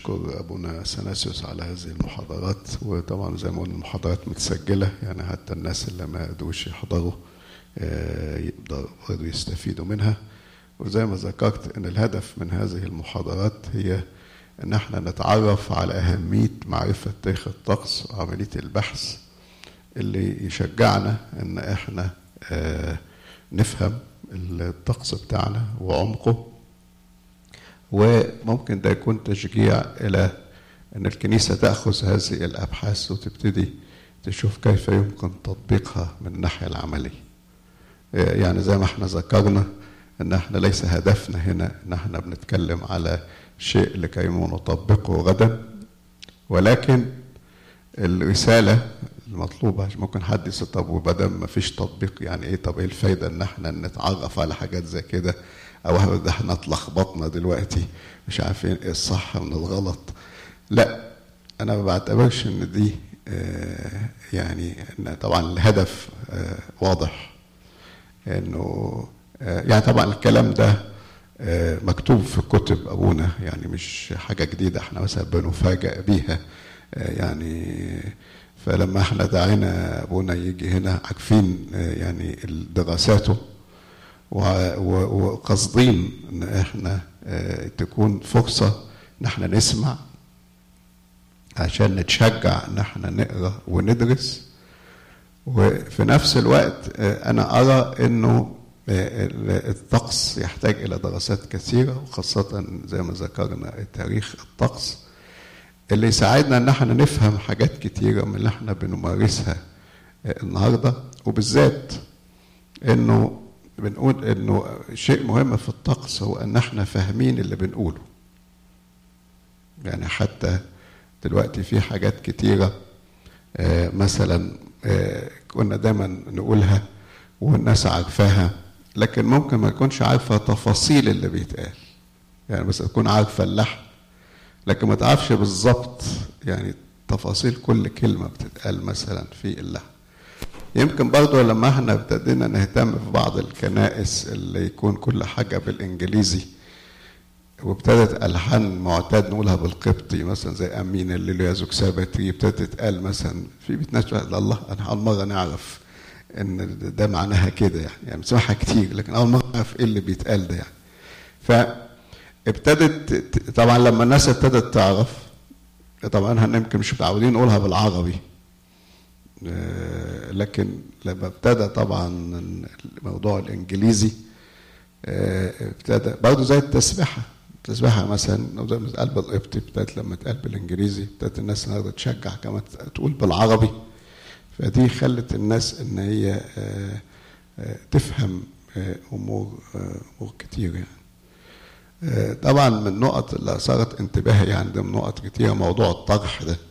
بشكر ابونا سناسيوس على هذه المحاضرات وطبعا زي ما قلنا المحاضرات متسجله يعني حتى الناس اللي ما قدروش يحضروا آه، يقدروا برضه يستفيدوا منها وزي ما ذكرت ان الهدف من هذه المحاضرات هي ان احنا نتعرف على اهميه معرفه تاريخ الطقس وعمليه البحث اللي يشجعنا ان احنا آه، نفهم الطقس بتاعنا وعمقه وممكن ده يكون تشجيع الى ان الكنيسه تاخذ هذه الابحاث وتبتدي تشوف كيف يمكن تطبيقها من الناحيه العمليه. يعني زي ما احنا ذكرنا ان احنا ليس هدفنا هنا ان احنا بنتكلم على شيء لكي نطبقه غدا ولكن الرساله المطلوبه ممكن حد يسأل طب وبدل ما فيش تطبيق يعني ايه طب ايه الفايده ان احنا نتعرف على حاجات زي كده او واحد ده احنا اتلخبطنا دلوقتي مش عارفين ايه الصح من الغلط لا انا ما بعتبرش ان دي آه، يعني إن طبعا الهدف آه، واضح انه آه، يعني طبعا الكلام ده آه، مكتوب في كتب ابونا يعني مش حاجه جديده احنا مثلا بنفاجئ بيها آه، يعني فلما احنا دعينا ابونا يجي هنا عارفين آه، يعني دراساته و- و- وقاصدين ان احنا آه، تكون فرصه ان احنا نسمع عشان نتشجع ان احنا نقرا وندرس وفي نفس الوقت آه، انا ارى انه آه، الطقس يحتاج الى دراسات كثيره وخاصه زي ما ذكرنا تاريخ الطقس اللي يساعدنا ان احنا نفهم حاجات كتيره من اللي احنا بنمارسها آه، النهارده وبالذات انه بنقول انه شيء مهم في الطقس هو ان احنا فاهمين اللي بنقوله يعني حتى دلوقتي في حاجات كتيره آه، مثلا آه، كنا دايما نقولها والناس عارفاها لكن ممكن ما تكونش عارفه تفاصيل اللي بيتقال يعني بس تكون عارفه اللحن لكن ما تعرفش بالظبط يعني تفاصيل كل كلمه بتتقال مثلا في اللحن يمكن برضه لما احنا ابتدينا نهتم في بعض الكنائس اللي يكون كل حاجه بالانجليزي وابتدت الحان معتاد نقولها بالقبطي مثلا زي امين اللي يا زوج سابتي ابتدت تتقال مثلا في بيت ناس تقول الله انا اول مره نعرف ان ده معناها كده يعني يعني بنسمعها كتير لكن اول مره نعرف ايه اللي بيتقال ده يعني فابتدت ت- طبعا لما الناس ابتدت تعرف طبعا احنا يمكن مش متعودين نقولها بالعربي آه، لكن لما ابتدى طبعا الموضوع الانجليزي آه، ابتدى برضه زي التسبيحه التسبيحه مثلا لو زي ما اتقال بالقبطي ابتدت لما اتقال بالانجليزي ابتدت الناس النهارده تشجع كمان تقول بالعربي فدي خلت الناس ان هي آه، آه، تفهم آه، امور آه، امور كتير يعني آه، طبعا من النقط اللي اثارت انتباهي يعني ده من نقط كتيره موضوع الطرح ده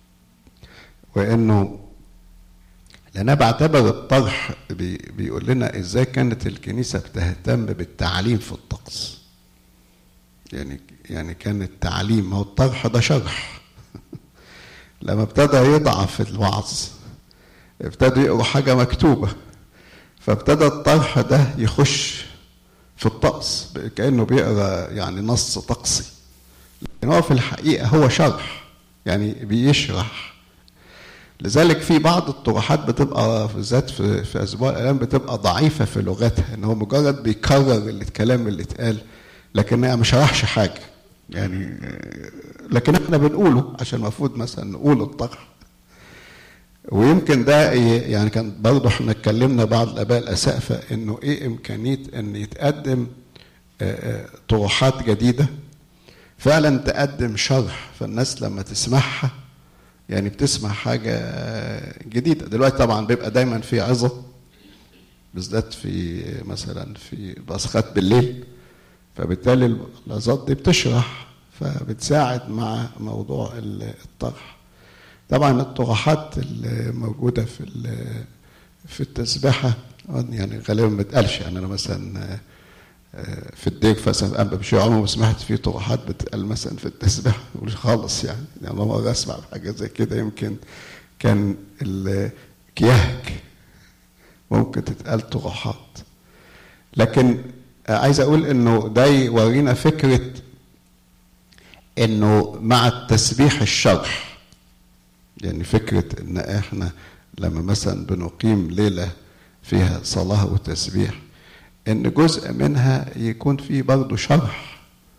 وانه لأن أنا بعتبر الطرح بي بيقول لنا إزاي كانت الكنيسة بتهتم بالتعليم في الطقس. يعني يعني كان التعليم ما هو الطرح ده شرح. لما ابتدى يضعف الوعظ ابتدوا يقروا حاجة مكتوبة فابتدى الطرح ده يخش في الطقس كأنه بيقرا يعني نص طقسي. لكن هو في الحقيقة هو شرح يعني بيشرح لذلك في بعض الطروحات بتبقى بالذات في في اسبوع الالام بتبقى ضعيفه في لغتها ان هو مجرد بيكرر الكلام اللي اتقال لكن هي ما شرحش حاجه يعني لكن احنا بنقوله عشان المفروض مثلا نقول الطرح ويمكن ده ي- يعني كان برضه احنا اتكلمنا بعض الاباء الاسقفه انه ايه امكانيه ان يتقدم آه، آه، طروحات جديده فعلا تقدم شرح فالناس لما تسمعها يعني بتسمع حاجة جديدة دلوقتي طبعا بيبقى دايما في عظة بالذات في مثلا في بصخات بالليل فبالتالي العظات دي بتشرح فبتساعد مع موضوع الطرح طبعا الطروحات الموجودة في ال- في التسبيحة يعني غالبا ما بتقالش يعني انا مثلا في الديك مثلا انا بمشي عمري ما سمعت فيه طروحات بتقال مثلا في التسبيح مش خالص يعني يعني لما مرة اسمع حاجه زي كده يمكن كان الكيهك ممكن تتقال طروحات لكن عايز اقول انه ده يورينا فكره انه مع التسبيح الشرح يعني فكرة ان احنا لما مثلا بنقيم ليلة فيها صلاة وتسبيح ان جزء منها يكون فيه برضه شرح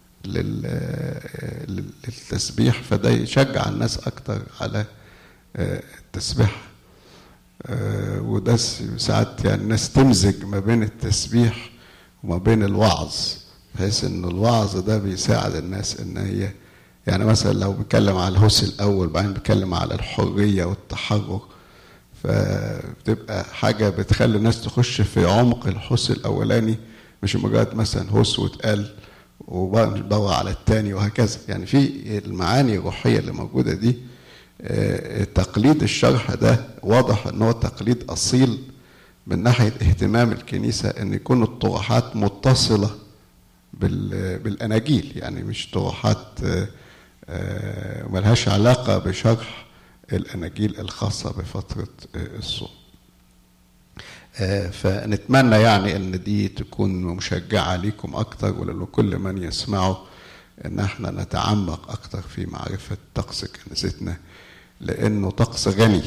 للتسبيح فده يشجع الناس اكتر على التسبيح وده ساعات يعني الناس تمزج ما بين التسبيح وما بين الوعظ بحيث ان الوعظ ده بيساعد الناس ان هي يعني مثلا لو بيتكلم على الهوس الاول بعدين بيتكلم على الحريه والتحرر فبتبقى حاجه بتخلي الناس تخش في عمق الهوس الاولاني مش مجرد مثلا هوس واتقال وبدور على التاني وهكذا يعني في المعاني الروحيه اللي موجوده دي تقليد الشرح ده واضح ان هو تقليد اصيل من ناحيه اهتمام الكنيسه ان يكون الطروحات متصله بالاناجيل يعني مش طروحات ملهاش علاقه بشرح الاناجيل الخاصه بفتره الصوم فنتمنى يعني ان دي تكون مشجعه ليكم اكتر ولكل من يسمعه ان احنا نتعمق اكتر في معرفه طقس كنيستنا لانه طقس غني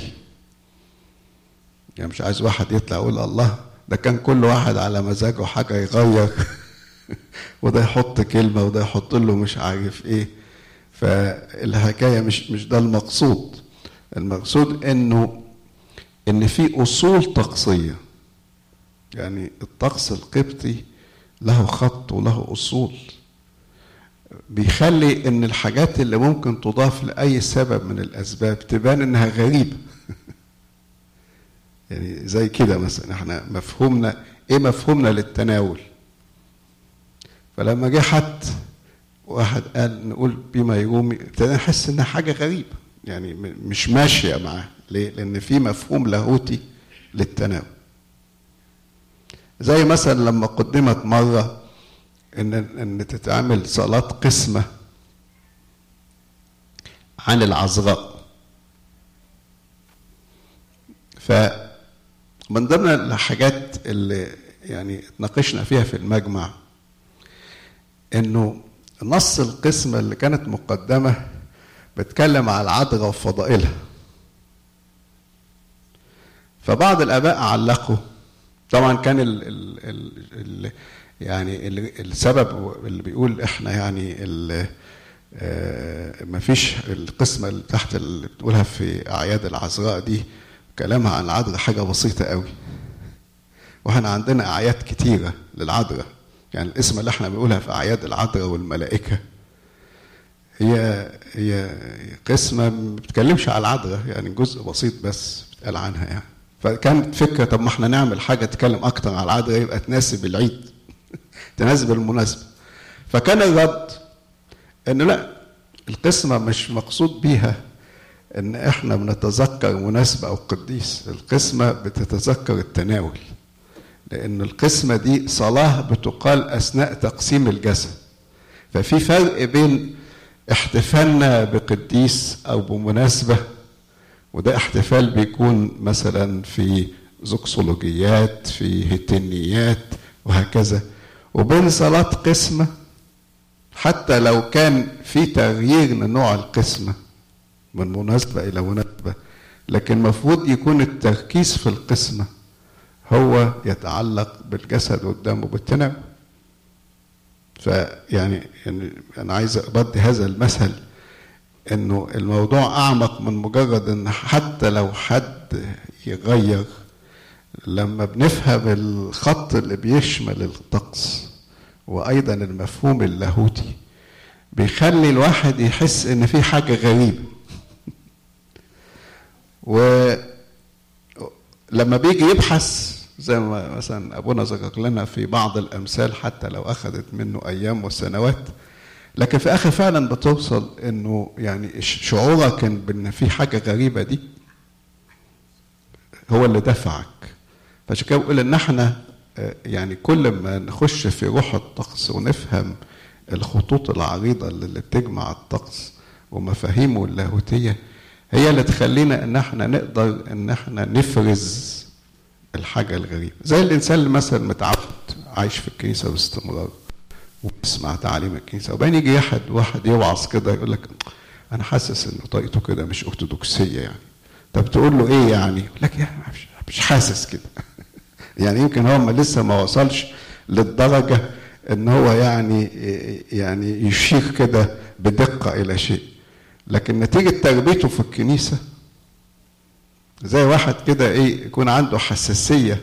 يعني مش عايز واحد يطلع يقول الله ده كان كل واحد على مزاجه حاجه يغير وده يحط كلمه وده يحط له مش عارف ايه فالحكايه مش مش ده المقصود المقصود انه ان في اصول طقسيه يعني الطقس القبطي له خط وله اصول بيخلي ان الحاجات اللي ممكن تضاف لاي سبب من الاسباب تبان انها غريبه يعني زي كده مثلا احنا مفهومنا ايه مفهومنا للتناول فلما جه حد واحد قال نقول بما يقوم نحس انها حاجه غريبه يعني مش ماشيه معاه ليه؟ لان في مفهوم لاهوتي للتناول زي مثلا لما قدمت مره ان ان تتعمل صلاه قسمه عن العذراء فمن ضمن الحاجات اللي يعني اتناقشنا فيها في المجمع انه نص القسمه اللي كانت مقدمه بتكلم على العذراء وفضائلها فبعض الاباء علقوا طبعا كان ال ال ال ال يعني السبب اللي بيقول احنا يعني ما فيش القسمه اللي تحت اللي بتقولها في اعياد العذراء دي كلامها عن العذراء حاجه بسيطه قوي واحنا عندنا اعياد كتيره للعذراء يعني الاسم اللي احنا بنقولها في اعياد العذراء والملائكه هي هي قسمه ما بتتكلمش على العذراء يعني جزء بسيط بس بتقال عنها يعني فكانت فكره طب ما احنا نعمل حاجه تتكلم اكتر على العذراء يبقى تناسب العيد تناسب المناسبه فكان الرد ان لا القسمه مش مقصود بيها ان احنا بنتذكر مناسبه او قديس القسمه بتتذكر التناول لان القسمه دي صلاه بتقال اثناء تقسيم الجسد ففي فرق بين احتفالنا بقديس او بمناسبه وده احتفال بيكون مثلا في زوكسولوجيات في هتنيات وهكذا وبين صلاة قسمة حتى لو كان في تغيير لنوع القسمة من مناسبة إلى مناسبة لكن المفروض يكون التركيز في القسمة هو يتعلق بالجسد والدم وبالتناول فيعني يعني انا عايز ابدي هذا المثل انه الموضوع اعمق من مجرد ان حتى لو حد يغير لما بنفهم الخط اللي بيشمل الطقس وايضا المفهوم اللاهوتي بيخلي الواحد يحس ان في حاجه غريبه ولما بيجي يبحث زي ما مثلا ابونا ذكر لنا في بعض الامثال حتى لو اخذت منه ايام وسنوات لكن في اخر فعلا بتوصل انه يعني شعورك ان في حاجه غريبه دي هو اللي دفعك فعشان كده بقول ان احنا يعني كل ما نخش في روح الطقس ونفهم الخطوط العريضه اللي بتجمع الطقس ومفاهيمه اللاهوتيه هي اللي تخلينا ان احنا نقدر ان احنا نفرز الحاجه الغريبه زي الانسان اللي مثلا متعود عايش في الكنيسه باستمرار ويسمع تعاليم الكنيسه وبعدين يجي واحد واحد يوعظ كده يقول لك انا حاسس ان طريقته كده مش ارثوذكسيه يعني طب تقول له ايه يعني يقول لك يعني مش, مش حاسس كده يعني يمكن هو ما لسه ما وصلش للدرجه ان هو يعني يعني يشير كده بدقه الى شيء لكن نتيجه تربيته في الكنيسه زي واحد كده ايه يكون عنده حساسيه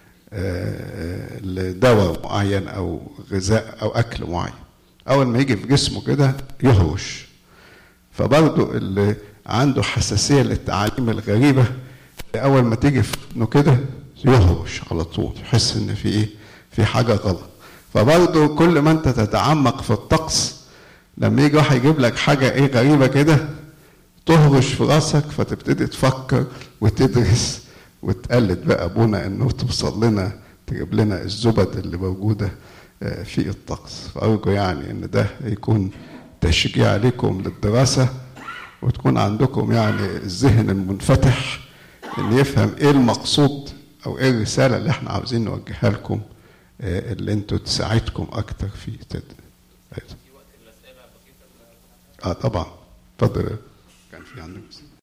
لدواء معين او غذاء او اكل معين اول ما يجي في جسمه كده يهرش فبرضه اللي عنده حساسيه للتعاليم الغريبه اول ما تيجي في ابنه كده يهرش على طول يحس ان في ايه في حاجه غلط فبرضه كل ما انت تتعمق في الطقس لما يجي واحد يجيب لك حاجه ايه غريبه كده تهرش في راسك فتبتدي تفكر وتدرس وتقلد بقى ابونا انه توصل لنا تجيب لنا الزبد اللي موجوده في الطقس فارجو يعني ان ده يكون تشجيع لكم للدراسه وتكون عندكم يعني الذهن المنفتح ان يفهم ايه المقصود او ايه الرساله اللي احنا عاوزين نوجهها لكم اللي انتوا تساعدكم اكتر في تد... اه طبعا اتفضل كان في عندك